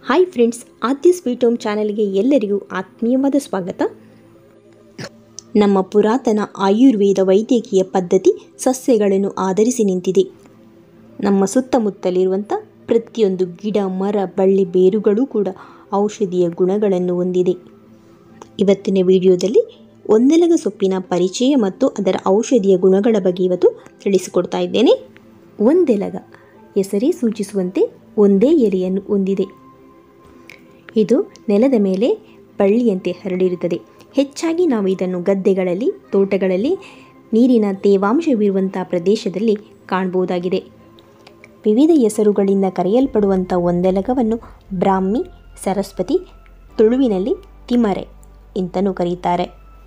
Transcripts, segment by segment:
hi friends Aadya sweet home ಚಾನೆಲ್ಗೆ ಎಲ್ಲರಿಗೂ ಆತ್ಮೀಯವಾದ ಸ್ವಾಗತ ನಮ್ಮ ಪುರಾತನ ಆಯುರ್ವೇದ ವೈದ್ಯಕೀಯ ಪದ್ಧತಿ ಸಸ್ಯಗಳನ್ನು ಆಧರಿಸಿ ನಿಂತಿದೆ ನಮ್ಮ ಸುತ್ತಮುತ್ತಲಿರುವಂಥ ಪ್ರತಿಯೊಂದು ಗಿಡ ಮರ ಬಳ್ಳಿ ಬೇರುಗಳೂ ಕೂಡ ಔಷಧೀಯ ಗುಣಗಳನ್ನು ಹೊಂದಿದೆ ಇವತ್ತಿನ ವಿಡಿಯೋದಲ್ಲಿ ಒಂದೆಲಗ ಸೊಪ್ಪಿನ ಪರಿಚಯ ಮತ್ತು ಅದರ ಔಷಧೀಯ ಗುಣಗಳ ಬಗ್ಗೆ ಇವತ್ತು ತಿಳಿಸಿಕೊಡ್ತಾ ಇದ್ದೇನೆ ಒಂದೆಲಗ ಹೆಸರೇ ಸೂಚಿಸುವಂತೆ ಒಂದೇ ಎಲೆಯನ್ನು ಹೊಂದಿದೆ ಇದು ನೆಲದ ಮೇಲೆ ಬಳ್ಳಿಯಂತೆ ಹರಡಿರುತ್ತದೆ ಹೆಚ್ಚಾಗಿ ನಾವು ಇದನ್ನು ಗದ್ದೆಗಳಲ್ಲಿ ತೋಟಗಳಲ್ಲಿ ನೀರಿನ ತೇವಾಂಶವಿರುವಂಥ ಪ್ರದೇಶದಲ್ಲಿ ಕಾಣಬಹುದಾಗಿದೆ ವಿವಿಧ ಹೆಸರುಗಳಿಂದ ಕರೆಯಲ್ಪಡುವಂಥ ಒಂದೆಲಗವನ್ನು ಬ್ರಾಹ್ಮಿ ಸರಸ್ವತಿ ತುಳುವಿನಲ್ಲಿ ತಿಮರೆ ಅಂತಲೂ ಕರೆಯುತ್ತಾರೆ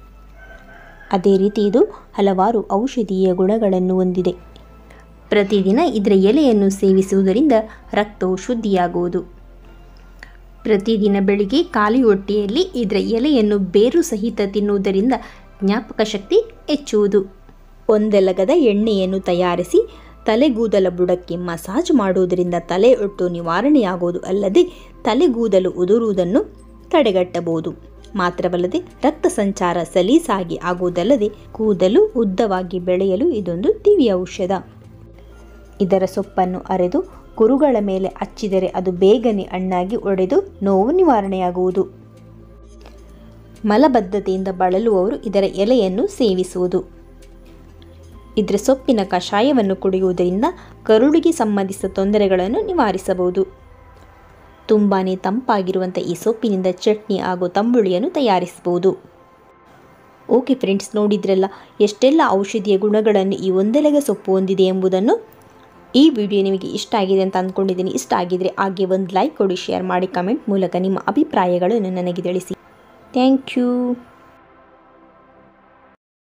ಅದೇ ರೀತಿ ಇದು ಹಲವಾರು ಔಷಧೀಯ ಗುಣಗಳನ್ನು ಹೊಂದಿದೆ ಪ್ರತಿದಿನ ಇದರ ಎಲೆಯನ್ನು ಸೇವಿಸುವುದರಿಂದ ರಕ್ತವು ಶುದ್ಧಿಯಾಗುವುದು ಪ್ರತಿದಿನ ಬೆಳಿಗ್ಗೆ ಖಾಲಿ ಹೊಟ್ಟೆಯಲ್ಲಿ ಇದರ ಎಲೆಯನ್ನು ಬೇರು ಸಹಿತ ತಿನ್ನುವುದರಿಂದ ಜ್ಞಾಪಕ ಶಕ್ತಿ ಹೆಚ್ಚುವುದು ಒಂದೆಲಗದ ಎಣ್ಣೆಯನ್ನು ತಯಾರಿಸಿ ತಲೆಗೂದಲ ಬುಡಕ್ಕೆ ಮಸಾಜ್ ಮಾಡುವುದರಿಂದ ತಲೆ ಒಟ್ಟು ನಿವಾರಣೆಯಾಗುವುದು ಅಲ್ಲದೆ ತಲೆಗೂದಲು ಉದುರುವುದನ್ನು ತಡೆಗಟ್ಟಬಹುದು ಮಾತ್ರವಲ್ಲದೆ ರಕ್ತ ಸಂಚಾರ ಸಲೀಸಾಗಿ ಆಗುವುದಲ್ಲದೆ ಕೂದಲು ಉದ್ದವಾಗಿ ಬೆಳೆಯಲು ಇದೊಂದು ದಿವ್ಯ ಔಷಧ ಇದರ ಸೊಪ್ಪನ್ನು ಅರೆದು ಕುರುಗಳ ಮೇಲೆ ಹಚ್ಚಿದರೆ ಅದು ಬೇಗನೆ ಹಣ್ಣಾಗಿ ಒಡೆದು ನೋವು ನಿವಾರಣೆಯಾಗುವುದು ಮಲಬದ್ಧತೆಯಿಂದ ಬಳಲುವವರು ಇದರ ಎಲೆಯನ್ನು ಸೇವಿಸುವುದು ಇದರ ಸೊಪ್ಪಿನ ಕಷಾಯವನ್ನು ಕುಡಿಯುವುದರಿಂದ ಕರುಳಿಗೆ ಸಂಬಂಧಿಸಿದ ತೊಂದರೆಗಳನ್ನು ನಿವಾರಿಸಬಹುದು ತುಂಬಾ ತಂಪಾಗಿರುವಂಥ ಈ ಸೊಪ್ಪಿನಿಂದ ಚಟ್ನಿ ಹಾಗೂ ತಂಬುಳಿಯನ್ನು ತಯಾರಿಸಬಹುದು ಓಕೆ ಫ್ರೆಂಡ್ಸ್ ನೋಡಿದ್ರಲ್ಲ ಎಷ್ಟೆಲ್ಲ ಔಷಧಿಯ ಗುಣಗಳನ್ನು ಈ ಒಂದೆಲೆಗ ಸೊಪ್ಪು ಹೊಂದಿದೆ ಎಂಬುದನ್ನು ಈ ವಿಡಿಯೋ ನಿಮಗೆ ಇಷ್ಟ ಆಗಿದೆ ಅಂತ ಅಂದ್ಕೊಂಡಿದ್ದೀನಿ ಇಷ್ಟ ಆಗಿದರೆ ಹಾಗೆ ಒಂದು ಲೈಕ್ ಕೊಡಿ ಶೇರ್ ಮಾಡಿ ಕಮೆಂಟ್ ಮೂಲಕ ನಿಮ್ಮ ಅಭಿಪ್ರಾಯಗಳನ್ನು ನನಗೆ ತಿಳಿಸಿ ಥ್ಯಾಂಕ್ ಯು